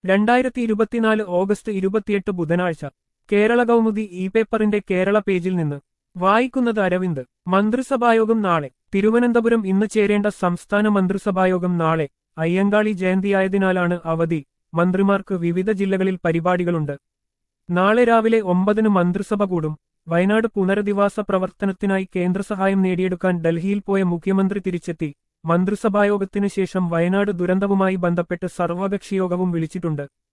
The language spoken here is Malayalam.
രണ്ടായിരത്തി ഇരുപത്തിനാല് ഓഗസ്റ്റ് ഇരുപത്തിയെട്ട് ബുധനാഴ്ച കേരള കൗമുദി ഇ പേപ്പറിന്റെ കേരള പേജിൽ നിന്ന് വായിക്കുന്നത് അരവിന്ദ് മന്ത്രിസഭായോഗം നാളെ തിരുവനന്തപുരം ഇന്ന് ചേരേണ്ട സംസ്ഥാന മന്ത്രിസഭായോഗം നാളെ അയ്യങ്കാളി ജയന്തിയായതിനാലാണ് അവധി മന്ത്രിമാർക്ക് വിവിധ ജില്ലകളിൽ പരിപാടികളുണ്ട് നാളെ രാവിലെ ഒമ്പതിന് മന്ത്രിസഭ കൂടും വയനാട് പുനരധിവാസ പ്രവർത്തനത്തിനായി കേന്ദ്രസഹായം നേടിയെടുക്കാൻ ഡൽഹിയിൽ പോയ മുഖ്യമന്ത്രി തിരിച്ചെത്തി മന്ത്രിസഭായോഗത്തിന് ശേഷം വയനാട് ദുരന്തവുമായി ബന്ധപ്പെട്ട് സർവകക്ഷിയോഗവും വിളിച്ചിട്ടുണ്ട്